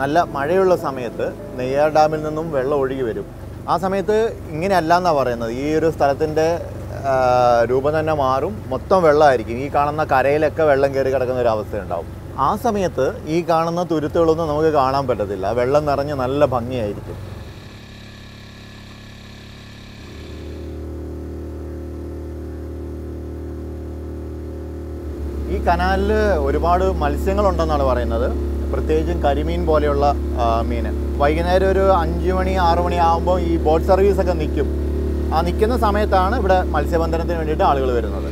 നല്ല മഴയുള്ള സമയത്ത് നെയ്യാർ ഡാമിൽ നിന്നും വെള്ളം ഒഴുകി വരും ആ സമയത്ത് ഇങ്ങനെയല്ല എന്നാണ് പറയുന്നത് ഈ ഒരു സ്ഥലത്തിൻ്റെ ആ, രൂപം തന്നെ മാറും മൊത്തം വെള്ളമായിരിക്കും ഈ കാണുന്ന കരയിലൊക്കെ വെള്ളം കയറി കിടക്കുന്ന ഒരു അവസ്ഥയുണ്ടാവും ആ സമയത്ത് ഈ കാണുന്ന തുരുത്തുകളൊന്നും നമുക്ക് കാണാൻ പറ്റത്തില്ല വെള്ളം നിറഞ്ഞ് നല്ല ഭംഗിയായിരിക്കും ഈ കനാലിൽ ഒരുപാട് മത്സ്യങ്ങളുണ്ടെന്നാണ് പറയുന്നത് പ്രത്യേകിച്ചും കരിമീൻ പോലെയുള്ള ആ, മീൻ വൈകുന്നേരം ഒരു അഞ്ച് മണി ആറ് മണി ആകുമ്പോൾ ഈ ബോട്ട് സർവീസ് ഒക്കെ നിൽക്കും ആ നിൽക്കുന്ന സമയത്താണ് ഇവിടെ മത്സ്യബന്ധനത്തിന് വേണ്ടിയിട്ട് ആളുകൾ വരുന്നത്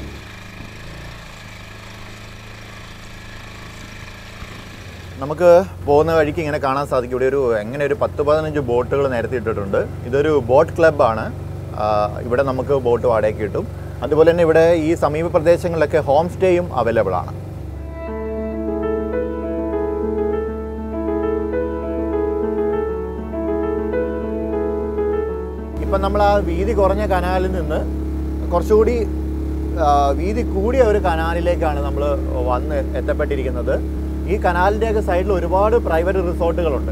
നമുക്ക് പോകുന്ന വഴിക്ക് ഇങ്ങനെ കാണാൻ സാധിക്കും ഇവിടെ ഒരു എങ്ങനെ ഒരു പത്ത് പതിനഞ്ച് ബോട്ടുകൾ നിരത്തി ഇട്ടിട്ടുണ്ട് ഇതൊരു ബോട്ട് ക്ലബ്ബാണ് ഇവിടെ നമുക്ക് ബോട്ട് വാടകയ്ക്ക് കിട്ടും അതുപോലെ തന്നെ ഇവിടെ ഈ സമീപ പ്രദേശങ്ങളിലൊക്കെ ഹോം സ്റ്റേയും അവൈലബിൾ ആണ് ഇപ്പം നമ്മൾ ആ വീതി കുറഞ്ഞ കനാലിൽ നിന്ന് കുറച്ചുകൂടി ആ, വീതി കൂടിയ ഒരു കനാലിലേക്കാണ് നമ്മൾ വന്ന് എത്തപ്പെട്ടിരിക്കുന്നത് ഈ കനാലിൻ്റെയൊക്കെ സൈഡിൽ ഒരുപാട് പ്രൈവറ്റ് റിസോർട്ടുകളുണ്ട്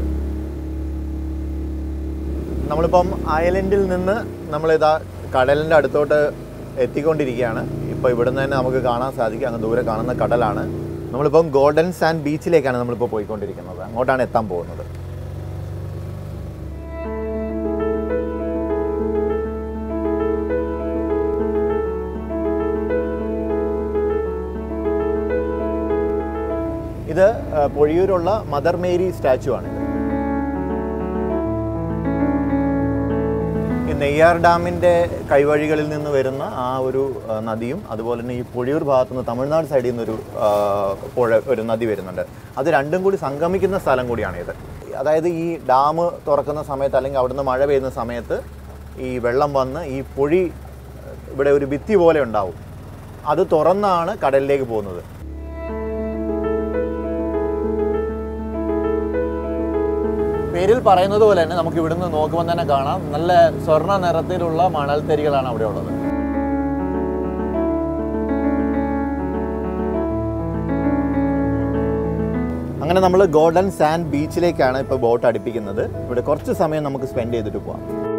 നമ്മളിപ്പം അയലൻഡിൽ നിന്ന് നമ്മളിതാ കടലിൻ്റെ അടുത്തോട്ട് എത്തിക്കൊണ്ടിരിക്കുകയാണ് ഇപ്പോൾ ഇവിടുന്ന് തന്നെ നമുക്ക് കാണാൻ സാധിക്കും അങ്ങ് ദൂരെ കാണുന്ന കടലാണ് നമ്മളിപ്പം ഗോൾഡൻ സാൻഡ് ബീച്ചിലേക്കാണ് നമ്മളിപ്പോൾ പോയിക്കൊണ്ടിരിക്കുന്നത് അങ്ങോട്ടാണ് എത്താൻ പോകുന്നത് ഇത് ആ, പൊഴിയൂരുള്ള മദർ മേരി സ്റ്റാച്ചു ആണ് ഈ നെയ്യാർ ഡാമിൻ്റെ കൈവഴികളിൽ നിന്ന് വരുന്ന ആ ഒരു ആ, നദിയും അതുപോലെ തന്നെ ഈ പൊഴിയൂർ ഭാഗത്തു നിന്ന് തമിഴ്നാട് സൈഡിൽ നിന്നൊരു ആ, പുഴ ഒരു നദി വരുന്നുണ്ട് അത് രണ്ടും കൂടി സംഗമിക്കുന്ന സ്ഥലം കൂടിയാണ് ഇത് അതായത് ഈ ഡാം തുറക്കുന്ന സമയത്ത് അല്ലെങ്കിൽ അവിടുന്ന് മഴ പെയ്യുന്ന സമയത്ത് ഈ വെള്ളം വന്ന് ഈ പൊഴി ഇവിടെ ഒരു ഭിത്തി പോലെ ഉണ്ടാവും അത് തുറന്നാണ് കടലിലേക്ക് പോകുന്നത് പേരിൽ പറയുന്നത് പോലെ തന്നെ നമുക്ക് ഇവിടുന്ന് നോക്കുമ്പോൾ തന്നെ കാണാം നല്ല സ്വർണ്ണ നിറത്തിലുള്ള മണൽത്തരികളാണ് അവിടെ ഉള്ളത് അങ്ങനെ നമ്മൾ ഗോൾഡൻ സാൻഡ് ബീച്ചിലേക്കാണ് ഇപ്പോൾ ബോട്ട് അടുപ്പിക്കുന്നത് ഇവിടെ കുറച്ച് സമയം നമുക്ക് സ്പെൻഡ് ചെയ്തിട്ട് പോവാം